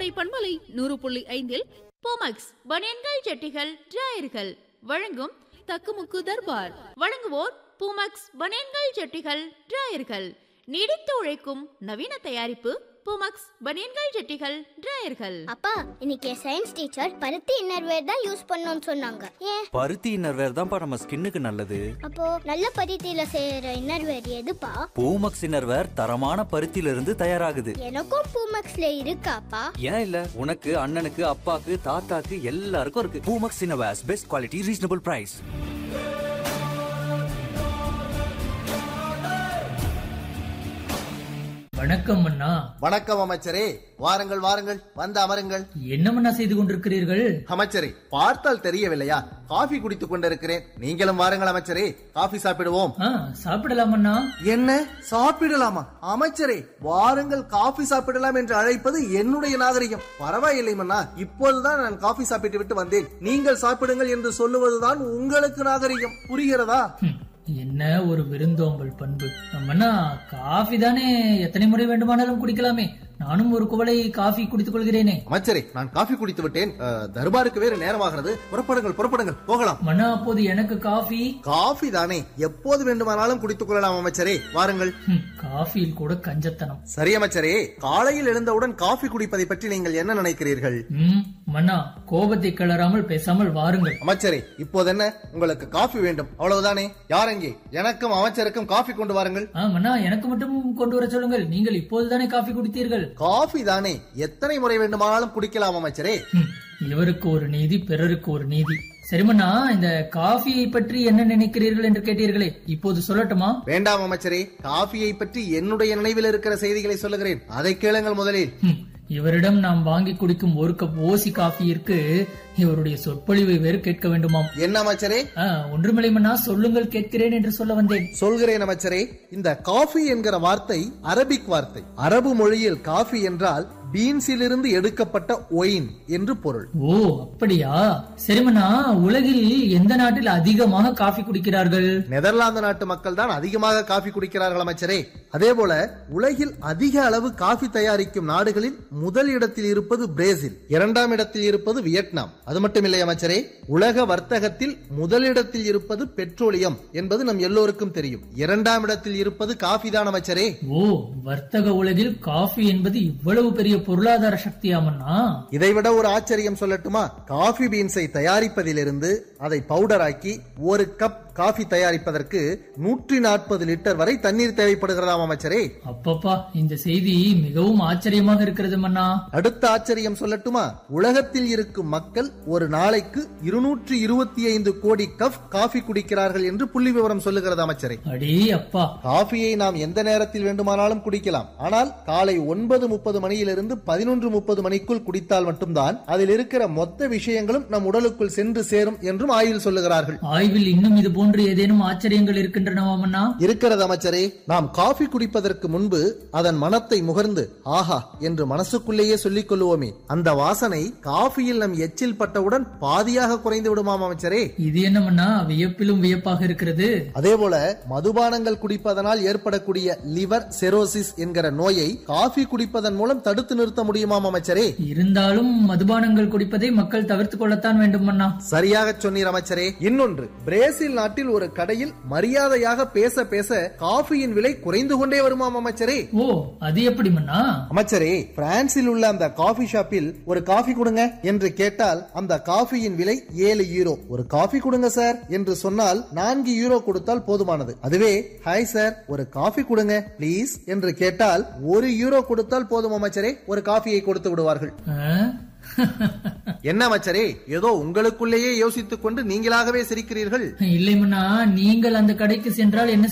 கோடை பண்பலை நூறு புள்ளி ஐந்தில் போமக்ஸ் பனியன்கள் ஜட்டிகள் டிராயர்கள் வழங்கும் தக்குமுக்கு தர்பார் வழங்குவோர் பூமக்ஸ் பனியன்கள் ஜட்டிகள் டிராயர்கள் நீடித்து உழைக்கும் நவீன தயாரிப்பு பூமக்ஸ் பனியன்கள் ஜட்டிகள் டிராயர்கள் அப்பா இன்னைக்கு சயின்ஸ் டீச்சர் பருத்தி இன்னர்வேர் தான் யூஸ் பண்ணணும்னு சொன்னாங்க ஏன் பருத்தி இன்னர்வேர் தான்ப்பா நம்ம ஸ்கின்னுக்கு நல்லது அப்போ நல்ல பருத்தியில செய்யற இன்னர்வேர் எதுப்பா பூமக்ஸ் இன்னர்வேர் தரமான பருத்தியில இருந்து தயாராகுது எனக்கும் பூமக்ஸ்ல இருக்காப்பா ஏன் இல்ல உனக்கு அண்ணனுக்கு அப்பாக்கு தாத்தாக்கு எல்லாருக்கும் இருக்கு Poomex innerwears best quality reasonable price வணக்கம் அண்ணா வணக்கம் அமைச்சரே வாருங்கள் வாருங்கள் வந்து அமருங்கள் என்ன மன்னா செய்து கொண்டிருக்கிறீர்கள் அமைச்சரே பார்த்தால் தெரியவில்லையா காஃபி குடித்துக் கொண்டிருக்கிறேன் நீங்களும் வாருங்கள் அமைச்சரே காஃபி சாப்பிடுவோம் ஆ சாப்பிடலாம் அண்ணா என்ன சாப்பிடலாமா அமைச்சரே வாருங்கள் காஃபி சாப்பிடலாம் என்று அழைப்பது என்னுடைய நாகரிகம் பரவாயில்லை மன்னா இப்போதுதான் நான் காஃபி சாப்பிட்டு விட்டு வந்தேன் நீங்கள் சாப்பிடுங்கள் என்று சொல்லுவதுதான் உங்களுக்கு நாகரிகம் புரிகிறதா ஹம், என்ன ஒரு விருந்தோம்பல் பண்பு அண்ணா காஃபி தானே எத்தனை முறை வேண்டுமானாலும் குடிக்கலாமே நானும் ஒரு குவளை காஃபி குடித்துக் கொள்கிறேனே அமைச்சரே நான் காஃபி குடித்து விட்டேன் அஹ், தர்பாருக்கு வேறு நேரமாகிறது புறப்படுங்கள் புறப்படுங்கள் போகலாம் மன்னா அப்போது எனக்கு காஃபி காஃபி தானே எப்போது வேண்டுமானாலும் குடித்துக் கொள்ளலாம் அமைச்சரே வாருங்கள் ஹம், காஃபியில் கூட கஞ்சத்தனம் சரி அமைச்சரே காலையில் எழுந்தவுடன் காஃபி குடிப்பதை பற்றி நீங்கள் என்ன நினைக்கிறீர்கள் ம் மன்னா கோபத்தை கிளறாமல் பேசாமல் வாருங்கள் அமைச்சரே இப்போது என்ன உங்களுக்கு காஃபி வேண்டும் அவ்வளவுதானே யார் அங்கே எனக்கும் அமைச்சருக்கும் காஃபி கொண்டு வாருங்கள் ஆ மன்னா எனக்கு மட்டும் கொண்டு வர சொல்லுங்கள் நீங்கள் இப்போதுதானே காஃபி குடித்தீர்கள் காஃபி தானே எத்தனை முறை வேண்டுமானாலும் குடிக்கலாம் அமைச்சரே ஹம், இவருக்கு ஒரு நீதி பிறருக்கு ஒரு நீதி சரி மன்னா இந்த காஃபியை பற்றி என்ன நினைக்கிறீர்கள் என்று கேட்டீர்களே இப்போது சொல்லட்டுமா வேண்டாம் அமைச்சரே காஃபியை பற்றி என்னுடைய நினைவில் இருக்கிற செய்திகளை சொல்லுகிறேன் அதை கேளுங்கள் முதலில் ஹம், இவரிடம் நாம் வாங்கி குடிக்கும் ஒரு கப் ஓசி காஃபியிற்கு இவருடைய சொற்பொழிவை வேறு கேட்க வேண்டுமாம் என்ன அமைச்சரே ஆ, ஒன்றுமில்லை மன்னா சொல்லுங்கள் கேட்கிறேன் என்று சொல்ல வந்தேன் சொல்கிறேன் அமைச்சரே இந்த காஃபி என்கிற வார்த்தை அரபிக் வார்த்தை அரபு மொழியில் காஃபி என்றால் பீன்ஸிலிருந்து எடுக்கப்பட்ட ஒயின் என்று பொருள் ஓ அப்படியா சரி மன்னா உலகில் எந்த நாட்டில் அதிகமாக காஃபி குடிக்கிறார்கள் நெதர்லாந்து நாட்டு மக்கள் தான் அதிகமாக காஃபி குடிக்கிறார்கள் அமைச்சரே அதே போல உலகில் அதிக அளவு காஃபி தயாரிக்கும் நாடுகளில் முதல் இடத்தில் இருப்பது பிரேசில் இரண்டாம் இடத்தில் இருப்பது வியட்நாம் அது மட்டுமில்லை அமைச்சரே உலக வர்த்தகத்தில் முதலிடத்தில் இருப்பது பெட்ரோலியம் என்பது நம் எல்லோருக்கும் தெரியும் இரண்டாம் இடத்தில் இருப்பது காஃபி தான் அமைச்சரே ஓ வர்த்தக உலகில் காஃபி என்பது இவ்வளவு பெரிய பொருளாதார சக்தியாமண்ணா இதைவிட ஒரு ஆச்சரியம் சொல்லட்டுமா காஃபி பீன்ஸை தயாரிப்பதிலிருந்து அதை பவுடராக்கி ஒரு கப் காஃபி தயாரிப்பதற்கு நூற்றி நாற்பது லிட்டர் வரை தண்ணீர் தேவைப்படுகிறதாம் அமைச்சரே அப்பப்பா இந்த செய்தி மிகவும் ஆச்சரியமாக இருக்கிறது மன்னா அடுத்த ஆச்சரியம் சொல்லட்டுமா உலகத்தில் இருக்கும் மக்கள் ஒரு நாளைக்கு இருநூற்றி இருபத்தி ஐந்து கோடி கப் காஃபி குடிக்கிறார்கள் என்று புள்ளி விவரம் சொல்லுகிறது அமைச்சரே அடே அப்பா காஃபியை நாம் எந்த நேரத்தில் வேண்டுமானாலும் குடிக்கலாம் ஆனால் காலை ஒன்பது முப்பது மணியிலிருந்து பதினொன்று முப்பது மணிக்குள் குடித்தால் மட்டும்தான் அதில் இருக்கிற மொத்த விஷயங்களும் நம் உடலுக்குள் சென்று சேரும் என்றும் ஆய்வில் சொல்லுகிறார்கள் ஆய்வில் இன்னும் இது போன்று ஏதேனும் ஆச்சரியங்கள் இருக்கின்றனவாமண்ணா இருக்கிறது அமைச்சரே நாம் காஃபி குடிப்பதற்கு முன்பு அதன் மனத்தை முகர்ந்து ஆஹா என்று மனசுக்குள்ளேயே சொல்லிக் கொள்ளுவோமே அந்த வாசனை காஃபியில் நம் எச்சில் பட்டவுடன் பாதியாக குறைந்து விடுமாம் அமைச்சரே இது என்னமண்ணா வியப்பிலும் வியப்பாக இருக்கிறது அதே போல மதுபானங்கள் குடிப்பதனால் ஏற்படக்கூடிய லிவர் செரோசிஸ் என்கிற நோயை காஃபி குடிப்பதன் மூலம் தடுத்து நிறுத்த முடியுமாம் அமைச்சரே இருந்தாலும் மதுபானங்கள் குடிப்பதை மக்கள் தவிர்த்துக் கொள்ளத்தான் வேண்டும் அண்ணா சரியாக சொன்னீர் அமைச்சரே இன்னொன்று பிரேசில் நாட்டில் ஒரு கடையில் மரியாதையாக பேச பேச காஃபியின் விலை குறைந்து கொண்டே வருமாம் அமைச்சரே ஓ அது எப்படி மண்ணா அமைச்சரே பிரான்சில் உள்ள அந்த காஃபி ஷாப்பில் ஒரு காஃபி கொடுங்க என்று கேட்டால் அந்த காஃபியின் விலை ஏழு யூரோ ஒரு காஃபி கொடுங்க சார் என்று சொன்னால் நான்கு யூரோ கொடுத்தால் போதுமானது அதுவே ஹாய் சார் ஒரு காஃபி கொடுங்க ப்ளீஸ் என்று கேட்டால் ஒரு யூரோ கொடுத்தால் போதும் அமைச்சரே ஒரு காஃபியை கொடுத்து விடுவார்கள் ஆ? என்ன அமைச்சரே ஏதோ உங்களுக்குள்ளேயே யோசித்துக் கொண்டு நீங்களாகவே சிரிக்கிறீர்கள் இல்லை மண்ணா நீங்கள் அந்த கடைக்கு சென்றால் என்ன